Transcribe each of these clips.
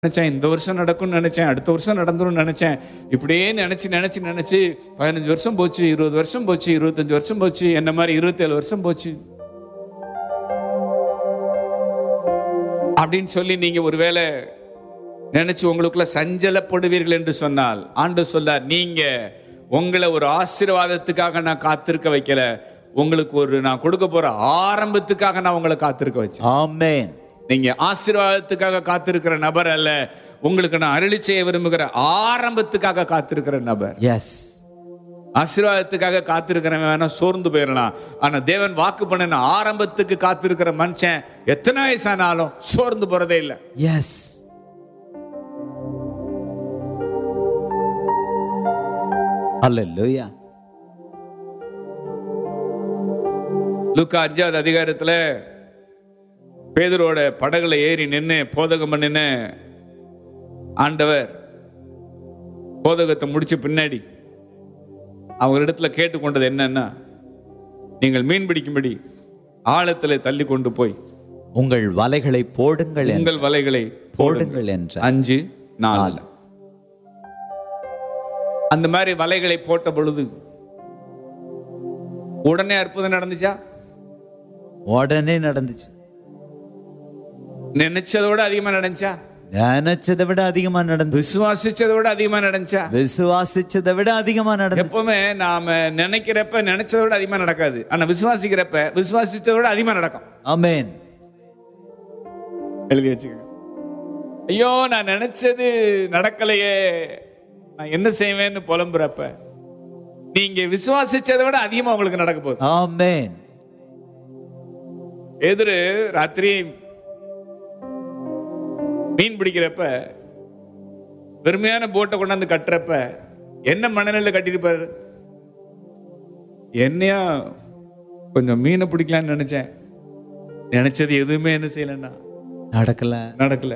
நினைச்சேன் இந்த வருஷம் நடக்கும்னு நினைச்சேன் அடுத்த வருஷம் நடந்துரும்னு நினைச்சேன் இப்படியே நினைச்சு நினைச்சு நினைச்சு பதினஞ்சு வருஷம் போச்சு இருபது வருஷம் போச்சு இருபத்தஞ்சு வருஷம் போச்சு என்ன மாதிரி இருபத்தேழு வருஷம் போச்சு அப்படின்னு சொல்லி நீங்க ஒருவேளை நினைச்சு உங்களுக்குள்ள சஞ்சலப்படுவீர்கள் என்று சொன்னால் ஆண்டு சொல்லார் நீங்க உங்களை ஒரு ஆசீர்வாதத்துக்காக நான் காத்திருக்க வைக்கல உங்களுக்கு ஒரு நான் கொடுக்க போற ஆரம்பத்துக்காக நான் உங்களை காத்திருக்க வச்சேன் Amen. நீங்க ஆசீர்வாதத்துக்காக காத்திருக்கிற நபர் அல்ல உங்களுக்கு நான் அருளி செய்ய விரும்புகிற ஆரம்பத்துக்காக காத்திருக்கிற நபர் Yes. ஆசீர்வாதத்துக்காக காத்திருக்கிறவன் வேணா சோர்ந்து போயிடலாம் ஆனா தேவன் வாக்கு பண்ணின ஆரம்பத்துக்கு காத்திருக்கிற மனுஷன் எத்தனை வயசானாலும் சோர்ந்து போறதே இல்லை Yes. Hallelujah. லுக்கா அஞ்சாவது அதிகாரத்துல பேதரோட படகுல ஏறி நின்று போதகம் பண்ணின ஆண்டவர் போதகத்தை முடிச்ச பின்னாடி அவங்களிடத்துல கேட்டுக்கொண்டது என்னன்னா நீங்கள் மீன் பிடிக்கும்படி ஆழத்துல தள்ளி கொண்டு போய் உங்கள் வலைகளை போடுங்கள் என்று- உங்கள் வலைகளை போடுங்கள் என்ற அஞ்சு நாலு அந்த மாதிரி வலைகளை போட்ட பொழுது உடனே அற்புதம் நடந்துச்சா உடனே நடந்துச்சு நினைச்சதை விட அதிகமா நடந்துச்சா நினைச்சதை விட அதிகமா நடந்துச்சு விசுவாசிச்சதை விட அதிகமா நடந்துச்சா விசுவாசிச்சதை விட அதிகமா நடந்துச்சு எப்பவுமே நாம நினைக்கிறப்ப நினைச்சதை விட அதிகமா நடக்காது ஆனா விசுவாசிக்கிறப்ப விசுவாசிச்சதை விட அதிகமா நடக்கும் ஆமென் எழுதி வச்சுக்கோங்க ஐயோ நான் நினைச்சது நடக்கலையே நான் என்ன செய்வேன்னு புலம்புறப்ப நீங்க விசுவாசிச்சதை விட அதிகமா உங்களுக்கு நடக்க போகுது ஆமென் எதிரு ராத்திரி மீன் பிடிக்கிறப்ப பெருமையான போட்டை கொண்டாந்து கட்டுறப்ப என்ன மணலில் கட்டிருப்பாரு என்னையா கொஞ்சம் மீனை பிடிக்கலான்னு நினைச்சேன் நினைச்சது எதுவுமே என்ன செய்யலன்னா நடக்கல நடக்கல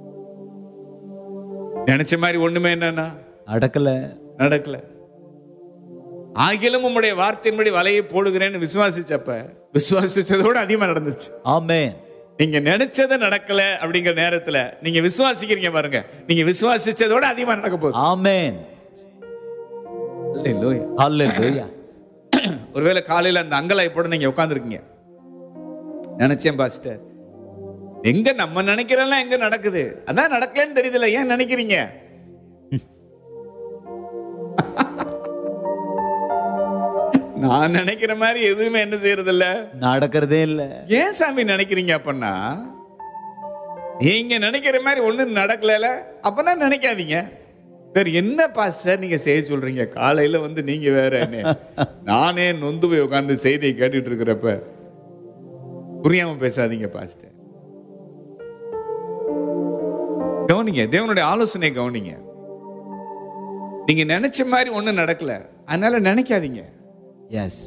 நினைச்ச மாதிரி ஒண்ணுமே என்னன்னா நடக்கல நடக்கல ஆகிலும் உம்முடைய வார்த்தையின்படி வலையை போடுகிறேன்னு விசுவாசிச்சப்ப விசுவாசிச்சதோட அதிகமா நடந்துச்சு ஆமென் நீங்க நினைச்சது நடக்கல அப்படிங்கிற நேரத்துல நீங்க விசுவாசிக்கிறீங்க பாருங்க நீங்க விசுவாசிச்சதோட அதிகமா நடக்க போகுது ஆமென் Hallelujah. ஹalleluya ஒருவேளை காலையில அந்த அங்கலாய்ப்போட நீங்க உட்காந்துருக்கீங்க நினைச்சேன் பாஸ்டர் எங்க நம்ம நினைக்கிறெல்லாம் எங்க நடக்குது அதான் நடக்கலன்னு தெரியுதுல ஏன் நினைக்கிறீங்க நான் நினைக்கிற மாதிரி எதுவுமே என்ன செய்யறது இல்ல நடக்கிறதே இல்ல ஏன் சாமி நினைக்கிறீங்க அப்பன்னா நீங்க நினைக்கிற மாதிரி ஒண்ணும் நடக்கல அப்பனா நினைக்காதீங்க வேற என்ன பாஸ்டர் நீங்க செய்ய சொல்றீங்க காலையில வந்து நீங்க வேற என்ன நானே நொந்து போய் உட்கார்ந்து செய்தியை கேட்டுட்டு இருக்கிறப்ப புரியாம பேசாதீங்க பாஸ்டர் கவனிங்க தேவனுடைய ஆலோசனை கவனிங்க நீங்க நினைச்ச மாதிரி ஒண்ணும் நடக்கல அதனால நினைக்காதீங்க எஸ்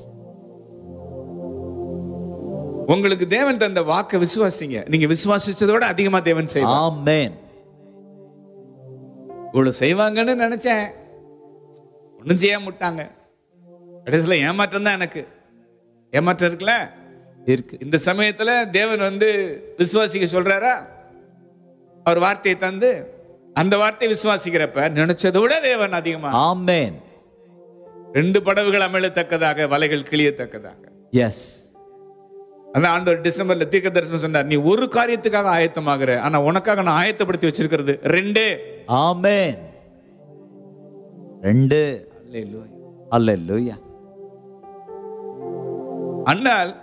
உங்களுக்கு தேவன் தந்த வாக்க விசுவாசிங்க நீங்க விசுவாசிச்சதோட அதிகமா தேவன் செய்வார் ஆமென் இவ்வளவு செய்வாங்கன்னு நினைச்சேன் ஒண்ணும் செய்யாம விட்டாங்க கடைசியில ஏமாற்றம் தான் எனக்கு ஏமாற்றம் இருக்குல்ல இருக்கு இந்த சமயத்துல தேவன் வந்து விசுவாசிக்க சொல்றாரா அவர் வார்த்தையை தந்து அந்த வார்த்தையை விசுவாசிக்கிறப்ப நினைச்சதை விட தேவன் அதிகமா ஆமென் ரெண்டு படகுகள் அமிழத்தக்கதாக வலைகள் கிளியத்தக்கதாக எஸ் அந்த ஆண்டவர் டிசம்பர்ல தீர்க்க தரிசனம் சொன்னார் நீ ஒரு காரியத்துக்காக ஆயத்தமாகிற ஆனா உனக்காக நான் ஆயத்தப்படுத்தி வச்சிருக்கிறது ரெண்டே ஆமென் ரெண்டு ஹalleluya அண்ணால்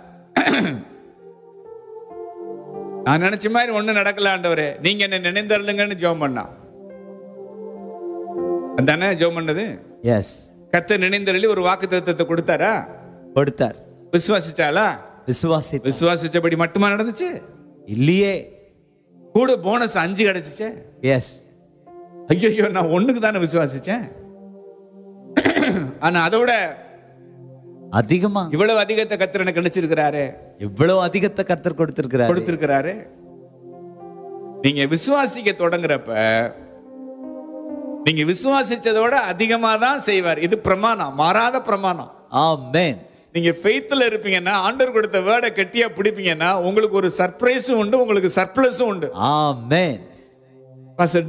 நான் நினைச்ச மாதிரி ஒண்ணு நடக்கல ஆண்டவரே நீங்க என்ன நினைந்தருளுங்கன்னு ஜெபம் பண்ணா அதானே ஜெபம் பண்ணது எஸ் கத்த நினைந்தருளி ஒரு வாக்கு தத்துவத்தை கொடுத்தாரா கொடுத்தார் விசுவாசிச்சாளா விசுவாசி விசுவாசிச்சபடி மட்டுமா நடந்துச்சு இல்லையே கூட போனஸ் அஞ்சு கிடைச்சிச்சே எஸ் ஐயோ நான் ஒண்ணுக்கு தானே விசுவாசிச்சேன் ஆனா அதை விட அதிகமா இவ்வளவு அதிகத்தை கத்திர எனக்கு கிடைச்சிருக்கிறாரு இவ்வளவு அதிகத்தை கர்த்தர் கொடுத்திருக்கிறார் கொடுத்திருக்கிறாரு நீங்க விசுவாசிக்க தொடங்குறப்ப நீங்க விசுவாசிச்சதோட அதிகமா தான் செய்வார் இது பிரமாணம் மாறாத பிரமாணம் ஆமென் நீங்க ஃபெய்த்ல இருப்பீங்கன்னா ஆண்டவர் கொடுத்த வேர்டை கெட்டியா பிடிப்பீங்கன்னா உங்களுக்கு ஒரு சர்ப்ரைஸும் உண்டு உங்களுக்கு சர்ப்ளஸும் உண்டு ஆமென் பாஸ்டர்